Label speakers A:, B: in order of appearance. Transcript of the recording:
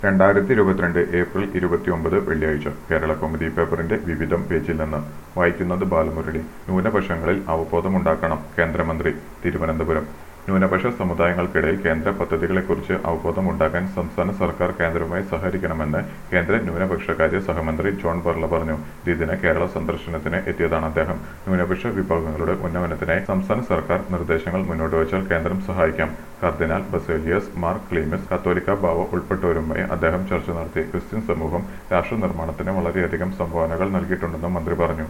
A: രണ്ടായിരത്തി ഇരുപത്തിരണ്ട് ഏപ്രിൽ ഇരുപത്തിയൊമ്പത് വെള്ളിയാഴ്ച കേരള കൗമുദി പേപ്പറിന്റെ വിവിധം പേജിൽ നിന്ന് വായിക്കുന്നത് ബാലമുരളി ന്യൂനപക്ഷങ്ങളിൽ അവബോധമുണ്ടാക്കണം കേന്ദ്രമന്ത്രി തിരുവനന്തപുരം ന്യൂനപക്ഷ സമുദായങ്ങൾക്കിടയിൽ കേന്ദ്ര പദ്ധതികളെക്കുറിച്ച് അവബോധമുണ്ടാക്കാൻ സംസ്ഥാന സർക്കാർ കേന്ദ്രവുമായി സഹകരിക്കണമെന്ന് കേന്ദ്ര ന്യൂനപക്ഷകാര്യ സഹമന്ത്രി ജോൺ ബർള പറഞ്ഞു ദ്വിദിന കേരള സന്ദർശനത്തിന് എത്തിയതാണ് അദ്ദേഹം ന്യൂനപക്ഷ വിഭാഗങ്ങളുടെ ഉന്നമനത്തിനായി സംസ്ഥാന സർക്കാർ നിർദ്ദേശങ്ങൾ മുന്നോട്ട് വച്ചാൽ കേന്ദ്രം സഹായിക്കാം കർദിനാൾ ബസേലിയസ് മാർ ക്ലീമിസ് കത്തോലിക്ക ബാവ ഉൾപ്പെട്ടവരുമായി അദ്ദേഹം ചർച്ച നടത്തി ക്രിസ്ത്യൻ സമൂഹം രാഷ്ട്ര നിർമ്മാണത്തിന് വളരെയധികം സംഭാവനകൾ നൽകിയിട്ടുണ്ടെന്നും മന്ത്രി പറഞ്ഞു